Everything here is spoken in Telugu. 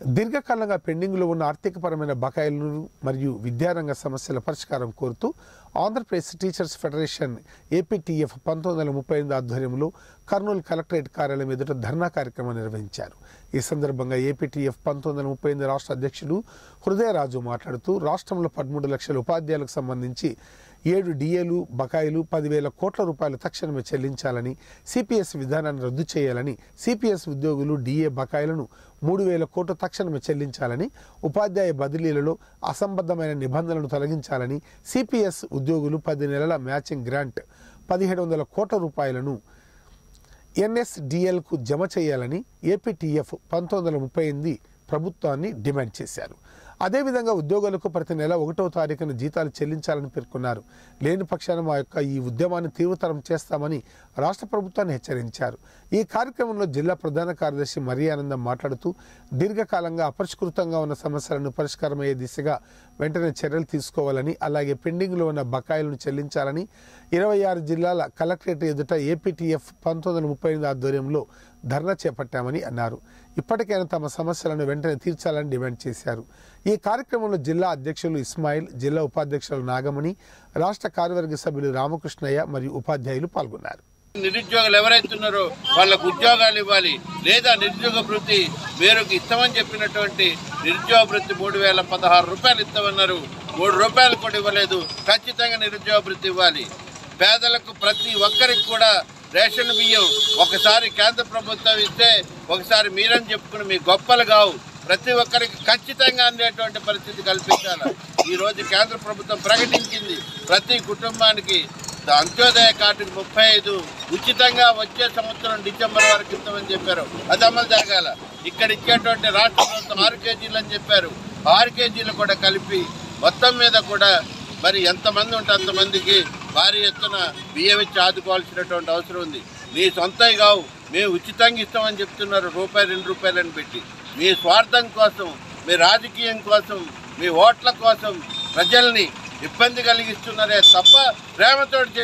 దీర్ఘకాలంగా పెండింగ్లో ఉన్న ఆర్థికపరమైన బకాయిలను మరియు విద్యారంగ సమస్యల పరిష్కారం కోరుతూ ఆంధ్రప్రదేశ్ టీచర్స్ ఫెడరేషన్ ఏపీటీఎఫ్ పంతొమ్మిది వందల ముప్పై ఎనిమిది ఆధ్వర్యంలో కర్నూలు కలెక్టరేట్ కార్యాలయం ఎదుట ధర్నా కార్యక్రమం నిర్వహించారు ఈ సందర్భంగా ఏపీటీఎఫ్ పంతొమ్మిది వందల ముప్పై ఎనిమిది రాష్ట్ర అధ్యక్షుడు హృదయరాజు మాట్లాడుతూ రాష్ట్రంలో పదమూడు లక్షల ఉపాధ్యాయులకు సంబంధించి ఏడు డిఏలు బకాయిలు పదివేల కోట్ల రూపాయలు తక్షణమే చెల్లించాలని సిపిఎస్ విధానాన్ని రద్దు చేయాలని సిపిఎస్ ఉద్యోగులు డిఏ బకాయిలను మూడు వేల కోట్లు తక్షణమే చెల్లించాలని ఉపాధ్యాయ బదిలీలలో అసంబద్ధమైన నిబంధనలను తొలగించాలని సిపిఎస్ ఉద్యోగులు పది నెలల మ్యాచింగ్ గ్రాంట్ పదిహేడు వందల కోట్ల రూపాయలను ఎన్ఎస్డిఎల్కు జమ చేయాలని ఏపీటీఎఫ్ పంతొమ్మిది వందల ముప్పై ఎనిమిది ప్రభుత్వాన్ని డిమాండ్ చేశారు అదేవిధంగా ఉద్యోగులకు ప్రతి నెల ఒకటో తారీఖున జీతాలు చెల్లించాలని పేర్కొన్నారు లేని పక్షాన మా యొక్క ఈ ఉద్యమాన్ని తీవ్రతరం చేస్తామని రాష్ట్ర ప్రభుత్వాన్ని హెచ్చరించారు ఈ కార్యక్రమంలో జిల్లా ప్రధాన కార్యదర్శి మరియానందం మాట్లాడుతూ దీర్ఘకాలంగా అపరిష్కృతంగా ఉన్న సమస్యలను పరిష్కారమయ్యే దిశగా వెంటనే చర్యలు తీసుకోవాలని అలాగే పెండింగ్లో ఉన్న బకాయిలను చెల్లించాలని ఇరవై ఆరు జిల్లాల కలెక్టరేట్ ఎదుట ఏపీటీఎఫ్ పంతొమ్మిది వందల ముప్పై ఎనిమిది ఆధ్వర్యంలో ధర్నా చేపట్టామని అన్నారు ఇప్పటికైనా తమ సమస్యలను వెంటనే తీర్చాలని డిమాండ్ చేశారు ఈ కార్యక్రమంలో జిల్లా అధ్యక్షులు ఇస్మాయిల్ జిల్లా ఉపాధ్యక్షులు నాగమణి రాష్ట్ర కార్యవర్గ సభ్యులు రామకృష్ణయ్య మరియు ఉపాధ్యాయులు పాల్గొన్నారు నిరుద్యోగులు ఎవరైతే ఉన్నారో వాళ్ళకు ఉద్యోగాలు ఇవ్వాలి లేదా నిరుద్యోగ వృత్తి వేరొక ఇస్తామని చెప్పినటువంటి నిరుద్యోగ వృత్తి మూడు వేల పదహారు రూపాయలు ఇస్తామన్నారు మూడు రూపాయలు కూడా ఇవ్వలేదు ఖచ్చితంగా నిరుద్యోగ వృత్తి ఇవ్వాలి పేదలకు ప్రతి ఒక్కరికి కూడా రేషన్ బియ్యం ఒకసారి కేంద్ర ప్రభుత్వం ఇస్తే ఒకసారి మీరని చెప్పుకుని మీ గొప్పలు కావు ప్రతి ఒక్కరికి ఖచ్చితంగా అందేటువంటి పరిస్థితి కల్పించాలి ఈ రోజు కేంద్ర ప్రభుత్వం ప్రకటించింది ప్రతి కుటుంబానికి అంత్యోదయ కార్డుకి ముప్పై ఐదు ఉచితంగా వచ్చే సంవత్సరం డిసెంబర్ వరకు ఇస్తామని చెప్పారు అది అమలు జరగాల ఇక్కడ ఇచ్చేటువంటి రాష్ట్ర ప్రభుత్వం ఆరు కేజీలు అని చెప్పారు ఆరు కేజీలు కూడా కలిపి మొత్తం మీద కూడా మరి ఎంతమంది ఉంటే అంతమందికి భారీ ఎత్తున బియ్యం ఇచ్చి ఆదుకోవాల్సినటువంటి అవసరం ఉంది మీ సొంతవి కావు మేము ఉచితంగా ఇస్తామని చెప్తున్నారు రూపాయి రెండు రూపాయలని పెట్టి మీ స్వార్థం కోసం మీ రాజకీయం కోసం మీ ఓట్ల కోసం ప్రజల్ని ఇబ్బంది కలిగిస్తున్నారే తప్ప ప్రేమతోటి చే-